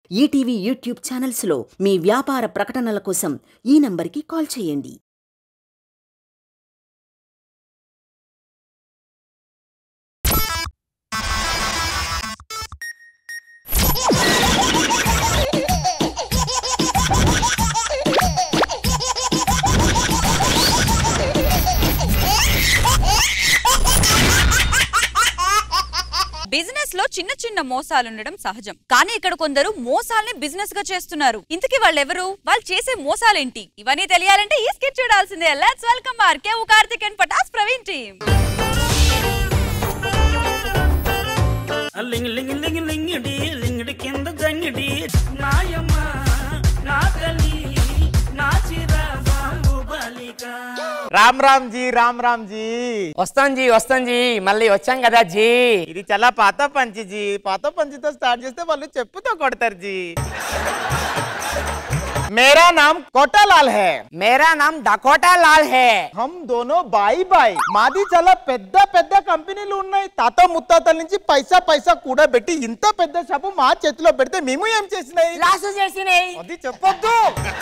ETV YouTube ఛానల్స్లో మీ వ్యాపార ప్రకటనల కోసం ఈ నంబర్కి కాల్ చేయండి బిజినెస్ లో చిన్న చిన్న మోసాలు ఉండడం సహజం కానీ ఇక్కడ కొందరు మోసాల్ని బిజినెస్ గా చేస్తున్నారు ఇంతకీ వాళ్ళు ఎవరు వాళ్ళు చేసే మోసాలేంటి ఇవన్నీ తెలియాలంటే ఈ స్కిట్ చూడాల్సిందే let's welcome R K Karthik and Patas Praveen team లింగ్ లింగ్ లింగ్ లింగిడి లింగిడి కింద జంగిడి నాయమ్మ నా తల్లి నా చిర బాహుబలిక రామ్ రామ్ జీ రామ్ రామ్ జీ వస్తాం జీ వస్తాం జీ మళ్ళీ వచ్చాం కదా జీ ఇది చాలా పాత పంచి జీ పాత పంచితో స్టార్ట్ చేస్తే వాళ్ళు చెప్పుతో కొడతారు జీ मेरा नाम कोटालाल है మేరా నామ్ డకోటా లాల్ హే హమ్ దోనో బాయి బాయి మాది చాలా పెద్ద పెద్ద కంపెనీలు ఉన్నాయి తాత ముత్తాతల నుంచి పైసా పైసా కూడా పెట్టి ఇంత పెద్ద షాపు మా చేతిలో పెడితే మేము ఏం చేసినాయి లాసు చేసినాయి అది చెప్పొద్దు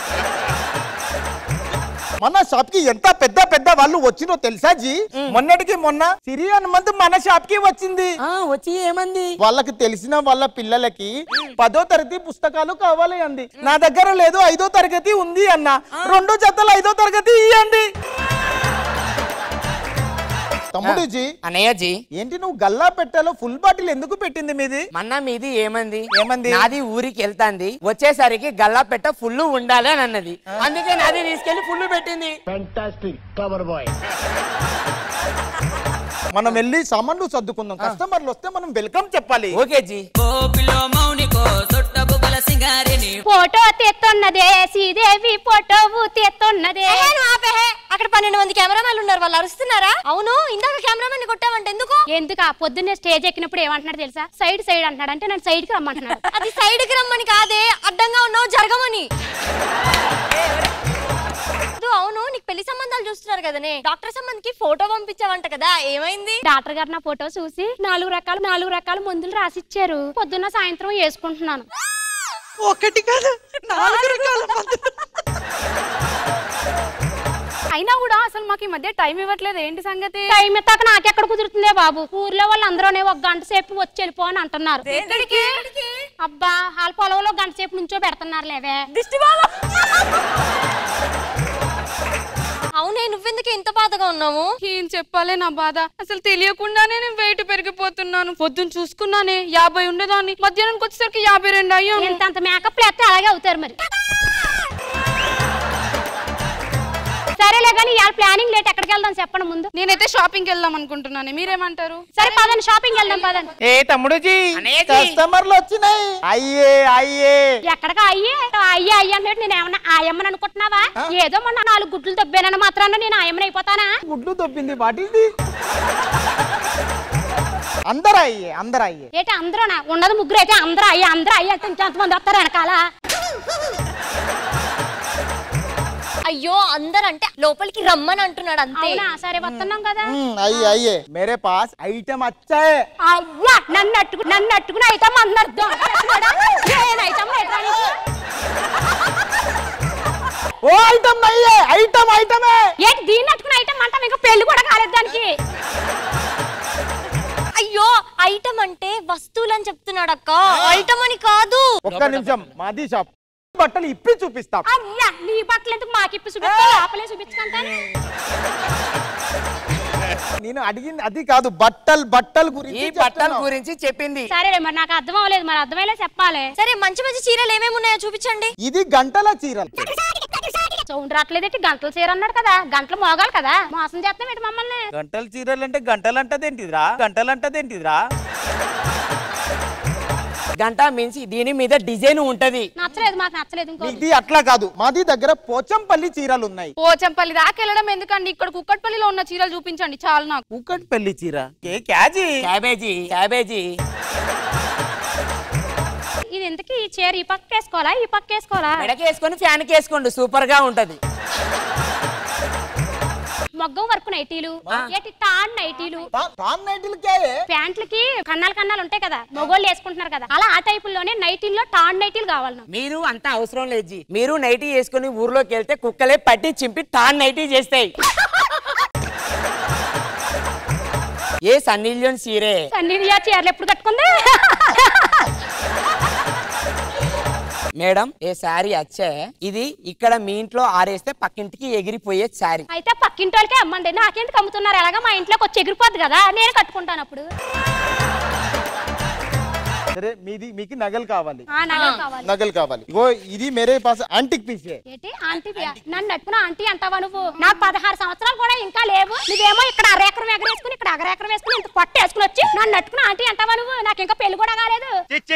మన షాప్ కి ఎంత పెద్ద పెద్ద వాళ్ళు వచ్చినో తెలుసా జీ మొన్నటికి మొన్న సిరి హనుమంత్ మన షాప్ కి వచ్చింది ఆ, వచ్చి ఏమంది వాళ్ళకి తెలిసిన వాళ్ళ పిల్లలకి పదో తరగతి పుస్తకాలు కావాలి అంది నా దగ్గర లేదు ఐదో తరగతి ఉంది అన్న రెండు జతలు ఐదో తరగతి ఇవ్వండి తమ్ముడు జీ అనయ్య జీ ఏంటి నువ్వు గల్లా పెట్టాలో ఫుల్ బాటిల్ ఎందుకు పెట్టింది మీది మన్న మీది ఏమంది ఏమంది? నాది ఊరికి వెళ్తాంది వచ్చేసరికి గల్లా పెట్ట ఫుల్ ఉండాలి అని అన్నది అందుకే నాది తీసుకెళ్లి ఫుల్ పెట్టింది మనం వెళ్ళి సామాన్లు సర్దుకుందాం కస్టమర్లు వస్తే మనం వెల్కమ్ చెప్పాలి ఓకే జీ కోపిలో మౌనికో సొట్ట బుగ్గల సింగారిని ఫోటో తెస్తున్నదే శ్రీదేవి ఫోటో తెస్తున్నదే అక్కడ పన్నెండు మంది కెమెరామెన్లు ఉన్నారు వాళ్ళు అరుస్తున్నారా అవును ఇందాక కెమెరామెన్ కొట్టామంటే ఎందుకు ఎందుకు పొద్దున్నే స్టేజ్ ఎక్కినప్పుడు ఏమంటున్నాడు తెలుసా సైడ్ సైడ్ అంటున్నాడు అంటే నేను సైడ్ కి రమ్మంటున్నాడు అది సైడ్ కి రమ్మని కాదే అడ్డంగా ఉన్నావు జరగమని ఇదో అవును నీకు పెళ్లి సంబంధాలు చూస్తున్నారు కదనే డాక్టర్ సంబంధికి ఫోటో పంపించావంట కదా ఏమైంది డాక్టర్ గారు నా ఫోటో చూసి నాలుగు రకాలు నాలుగు రకాల మందులు రాసిచ్చారు పొద్దున్న సాయంత్రం వేసుకుంటున్నాను ఒకటి కదా నాలుగు రకాల అయినా కూడా అసలు మాకు ఈ మధ్య టైం ఇవ్వట్లేదు ఏంటి సంగతి టైం ఇస్తాక నాకెక్కడ కుదురుతుందే బాబు ఊర్లో వాళ్ళందరూనే ఒక గంట సేపు వచ్చి వెళ్ళిపో అని అంటున్నారు ఎక్కడికి? అబ్బా వాళ్ళ పొలంలో గంట సేపు నుంచో పెడుతున్నారు లేవే దిష్టి బాబా అవునే నువ్వెందుకు ఇంత బాధగా ఉన్నావు ఏం చెప్పాలే నా బాధ అసలు తెలియకుండానే నేను వెయిట్ పెరిగిపోతున్నాను పొద్దున్న చూసుకున్నానే యాభై ఉండేదాన్ని మధ్యాహ్నానికి వచ్చేసరికి యాభై రెండు అయ్యాను ఎంత అంత మేకప్ లేస్తే అలాగే అవుతారు మరి సరేలే కానీ ఇవాళ ప్లానింగ్ లేట్ ఎక్కడికి వెళ్దాం చెప్పండి ముందు నేనైతే షాపింగ్కి వెళ్దాం అనుకుంటున్నాను మీరేమంటారు సరే పదండి షాపింగ్ వెళ్దాం పదండి ఏ తమ్ముడు జీ అనయ్య జీ. కస్టమర్లు వచ్చినాయి అయ్యే అయ్యే ఎక్కడికి అయ్యే అయ్యే అయ్యే అంటే నేను ఏమన్నా ఆయమ్మని అనుకుంటున్నావా ఏదో మొన్న నాలుగు గుడ్లు దొబ్బానని మాత్రాన నేను ఆయమ్మని అయిపోతానా గుడ్లు దొబ్బింది వాటిది అందరు అయ్యే అందరు అయ్యే ఏంటి అందరూనా ఉన్నది ముగ్గురు అయితే అందరూ అయ్యి అందరూ అయ్యి అంటే ఇంకెంతమంది వస్తారు వెనకాల అయ్యో అందరంటే లోపలికి రమ్మని అంటున్నాడు అంతే అవునా సరే వస్తున్నాం కదా हम्म, आइए आइए मेरे पास आइटम अच्छा है అవ్వా నన్ను అట్టుకు నన్ను అట్టుకుని అయితే అన్నారు నేను ఐటమ్ वो आइटम नहीं है आइटम आइटम है ఏంటి దీన్ని అట్టుకుని ఐటమ్ అంటాం ఇంకా పెళ్లి కూడా కాలేదు దానికి అయ్యో ఐటమ్ అంటే వస్తువులు అని చెప్తున్నాడు అక్క ఐటమ్ అని కాదు ఒక్క నిమిషం మాది షాప్ బట్టలు ఇప్పి చూపిస్తాం అవ్వా నీ బట్టలు ఎందుకు మాకిప్పి చూపిస్తా లోపలే చూపించుకుంటాను నేను అడిగింది అది కాదు బట్టలు బట్టలు ఈ గురించి బట్టల చెప్తున్నా. గురించి చెప్పింది సరే మరి నాకు అర్థం అవ్వలేదు మరి అర్థమయ్యేలా చెప్పాలి సరే మంచి మంచి చీరలు ఏమేమి ఉన్నాయో చూపించండి ఇది గంటల చీరలు సౌండ్ రావట్లేదేంటి గంటలు చీర అన్నాడు కదా గంటలు మోగాలి కదా మోసం చేస్తాం ఏంటి మమ్మల్ని గంటల చీరలు అంటే గంటలు అంటదేంటిదిరా గంటలు అంటదేంటిదిరా గంట మించి దీని మీద డిజైన్ ఉంటది నచ్చలేదు మాకు నచ్చలేదు ఇంకో ఇది అట్లా కాదు మాది దగ్గర పోచంపల్లి చీరలు ఉన్నాయి పోచంపల్లి దాకా వెళ్ళడం ఎందుకండి ఇక్కడ కుక్కట్పల్లిలో ఉన్న చీరలు చూపించండి చాలు నాకు కూకట్పల్లి చీర ఏ క్యాజీ క్యాబేజీ క్యాబేజీ ఇది ఎందుకు ఈ చీర ఈ పక్క వేసుకోవాలా ఈ పక్క వేసుకోవాలా మెడకి వేసుకొని ఫ్యాన్కి వేసుకోండి సూపర్ గా ఉంటది మొగ్గం వరకు నైటీలు ఏటి తాన్ నైటీలు తా- తాన్ నైటీలు క్యా హై? ప్యాంట్లకి కన్నాలు కన్నాలు ఉంటాయి కదా మొగోళ్ళు వేసుకుంటున్నారు కదా అలా ఆ టైపుల్లోనే నైటీల్లో టాన్ నైటీలు కావాలి నాకు మీరు అంత అవసరం లేదు జీ. మీరు నైటీ వేసుకుని ఊర్లోకి వెళ్తే కుక్కలే పట్టి చింపి తాను నైటీ చేస్తాయి ఏ సన్నీలియన్ సీరే అన్ని చీరలు ఎప్పుడు కట్టుకుంది మేడం ఏ శారీ వచ్చే ఇది ఇక్కడ మీ ఇంట్లో ఆరేస్తే పక్కింటికి ఎగిరిపోయే శారీ అయితే పక్కింటి వాళ్ళకే అమ్మండి నాకెందుకు అమ్ముతున్నారు ఎలాగా మా ఇంట్లోకి వచ్చి ఎగిరిపోద్ది కదా నేను కట్టుకుంటాను అప్పుడు సరే మీది మీకు నగలు కావాలి ఆ నగలు కావాలి నగలు కావాలి ఇగో ఇది మేరే పాస్ యాంటిక్ పీస్ హై ఏంటి ఆంటీ నన్ను నట్టుకున్న ఆంటీ అంటావా నువ్వు నాకు పదహారు సంవత్సరాలు కూడా ఇంకా లేవు నువ్వేమో ఇక్కడ అరెకరం ఎగరేసుకుని ఇక్కడ అగరెకరం వేసుకుని ఇంత పొట్ట వేసుకుని వచ్చి నన్ను నట్టుకున్న ఆంటీ అంటావా నువ్వు నాకు ఇంకా పెళ్లి కూడా కాలేదు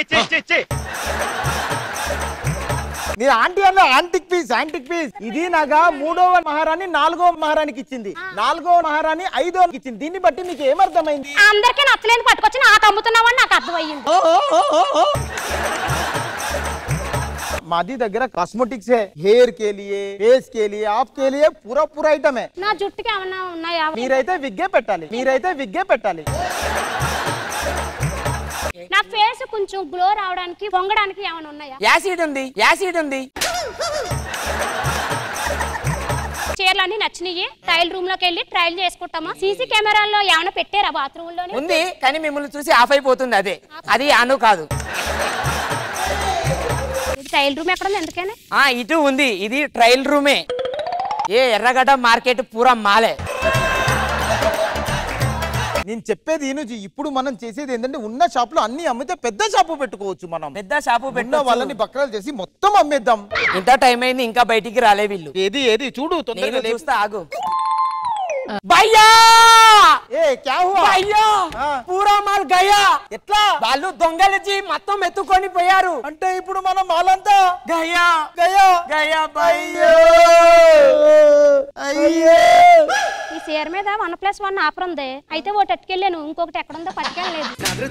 మీరు ఆంటీ అన్న యాంటిక్ పీస్ యాంటిక్ పీస్ ఇది నగ మూడవ మహారాణి నాలుగవ మహారాణికి ఇచ్చింది నాలుగవ మహారాణి ఐదవ ఇచ్చింది దీన్ని బట్టి మీకు ఏమర్థమైంది అందరికీ నచ్చలేదు పట్టుకొచ్చి నాకు అమ్ముతున్నావని నాకు అర్థమయ్యింది మాది దగ్గర కాస్మెటిక్స్ है हेयर के लिए फेस के लिए आपके लिए पूरा पूरा ఐటమ్ है నా జుట్టుకి ఏమన్నా ఉన్నాయా మీరైతే విగ్గే పెట్టాలి మీరైతే విగ్గే పెట్టాలి నా ఫేస్ కొంచెం గ్లో రావడానికి పొంగడానికి ఏమైనా ఉన్నాయా యాసిడ్ ఉంది యాసిడ్ ఉంది చీరలు అన్ని నచ్చినాయి ట్రయల్ రూమ్ లోకి వెళ్ళి ట్రయల్ చేసుకుంటామా సీసీ కెమెరాల్లో ఏమైనా పెట్టారా బాత్రూమ్ లోనే ఉంది కానీ మిమ్మల్ని చూసి ఆఫ్ అయిపోతుంది అదే అది అను కాదు ట్రయల్ రూమ్ ఎక్కడ ఉంది ఎందుకని ఆ ఇటు ఉంది ఇది ట్రయల్ రూమే ఏ ఎర్రగడ్డ మార్కెట్ పూరా మాలే నేను చెప్పేది ఈను ఇప్పుడు మనం చేసేది ఏంటంటే ఉన్న షాప్ లో అన్ని అమ్మితే పెద్ద షాపు పెట్టుకోవచ్చు మనం పెద్ద షాపు ఉన్న పెట్టిన వాళ్ళని బక్రాలు చేసి మొత్తం అమ్మేద్దాం ఇంత టైం అయింది ఇంకా బయటికి రాలే వీళ్ళు ఏది ఏది చూడు తొందరగా నేను లేపు. చూస్తా ఆగు భయ్యా ఏ క్యా హువా భయ్యా ఆ. పూరా మాల్ గయా ఎట్లా వాళ్ళు దొంగలచి మొత్తం ఎత్తుకొని పోయారు అంటే ఇప్పుడు మనం మాలంతా గయా గయా గయా అయ్యో అయ్యో ఈ చీర మీద వన్ ప్లస్ వన్ ఆఫర్ ఉంది అయితే ఒకటి ఎట్టుకెళ్ళాను ఇంకొకటి ఎక్కడుందో పట్టుకెళ్ళలేదు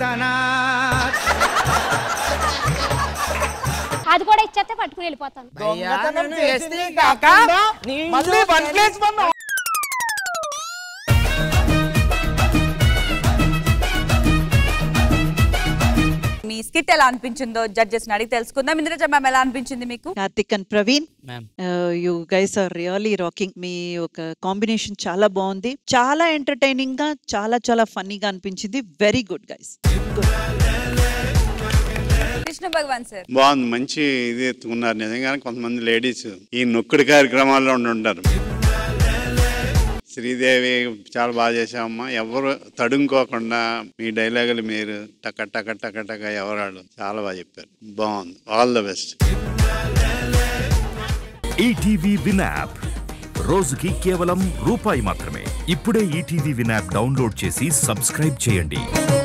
అది కూడా ఇచ్చేస్తే పట్టుకుని వెళ్ళిపోతాను దొంగతనం నన్ను చేసింది ఎస్టీ కాక కాకుండా నీ మళ్ళీ ఇంట్లో వన్ ప్లేస్ వన్ మీ స్కిట్ ఎలా అనిపించిందో జడ్జెస్ అడిగి తెలుసుకుందాం ఇంద్రజ మ్యామ్ ఎలా అనిపించింది మీకు Karthik and Praveen ma'am you guys are really rocking మీ ఒక కాంబినేషన్ చాలా బాగుంది చాలా ఎంటర్టైనింగ్ గా చాలా చాలా ఫన్నీగా అనిపించింది very good guys Krishna Bhagavan sir బాగుంది మంచి ఇది ఎత్తుకున్నారు నిజంగానే కొంతమంది లేడీస్ ఈ నొక్కుడు కార్యక్రమాల్లో ఉండి ఉంటారు శ్రీదేవి చాలా బాగా చేసామమ్మా ఎవరు తడుముకోకుండా మీ డైలాగులు మీరు టక టక టక టక ఎవరాడు చాలా బాగా చెప్పారు బాగుంది all the best ETV win app రోజుకి కేవలం రూపాయి మాత్రమే ఇప్పుడే ఈటీవీ విన్ యాప్ డౌన్లోడ్ చేసి సబ్స్క్రైబ్ చేయండి